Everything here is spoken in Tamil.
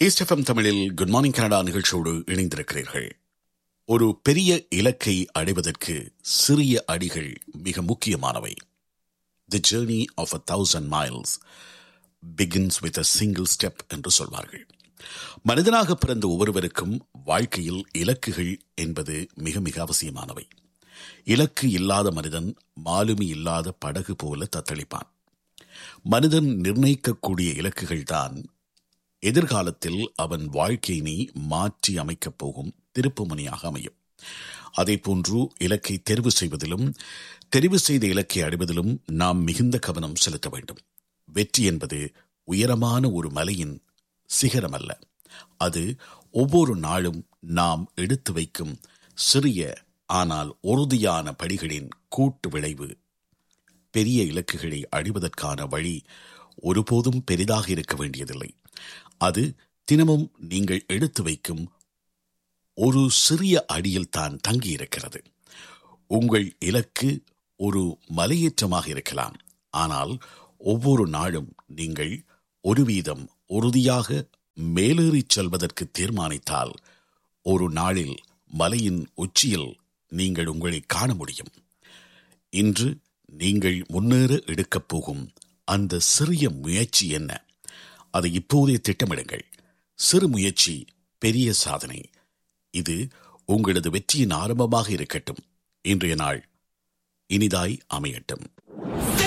ஈஸ்ட் எஃப்எம் தமிழில் குட் மார்னிங் கனடா நிகழ்ச்சியோடு இணைந்திருக்கிறீர்கள் ஒரு பெரிய இலக்கை அடைவதற்கு சிறிய அடிகள் மிக முக்கியமானவை the journey of a thousand miles begins with a single step என்று சொல்வார்கள் மனிதனாக பிறந்த ஒவ்வொருவருக்கும் வாழ்க்கையில் இலக்குகள் என்பது மிக மிக அவசியமானவை இலக்கு இல்லாத மனிதன் மாலுமி இல்லாத படகு போல தத்தளிப்பான் மனிதன் நிர்ணயிக்கக்கூடிய இலக்குகள் தான் எதிர்காலத்தில் அவன் வாழ்க்கையினை மாற்றி அமைக்கப் போகும் திருப்புமுனையாக அமையும் அதே போன்று இலக்கை தெரிவு செய்வதிலும் தெரிவு செய்த இலக்கை அடைவதிலும் நாம் மிகுந்த கவனம் செலுத்த வேண்டும் வெற்றி என்பது உயரமான ஒரு மலையின் சிகரம் அல்ல அது ஒவ்வொரு நாளும் நாம் எடுத்து வைக்கும் சிறிய ஆனால் உறுதியான படிகளின் கூட்டு விளைவு பெரிய இலக்குகளை அடைவதற்கான வழி ஒருபோதும் பெரிதாக இருக்க வேண்டியதில்லை அது தினமும் நீங்கள் எடுத்து வைக்கும் ஒரு சிறிய அடியில் தான் தங்கியிருக்கிறது உங்கள் இலக்கு ஒரு மலையேற்றமாக இருக்கலாம் ஆனால் ஒவ்வொரு நாளும் நீங்கள் ஒரு வீதம் உறுதியாக மேலேறிச் செல்வதற்கு தீர்மானித்தால் ஒரு நாளில் மலையின் உச்சியில் நீங்கள் உங்களை காண முடியும் இன்று நீங்கள் முன்னேற எடுக்கப் போகும் அந்த சிறிய முயற்சி என்ன அதை இப்போதே திட்டமிடுங்கள் சிறு முயற்சி பெரிய சாதனை இது உங்களது வெற்றியின் ஆரம்பமாக இருக்கட்டும் இன்றைய நாள் இனிதாய் அமையட்டும்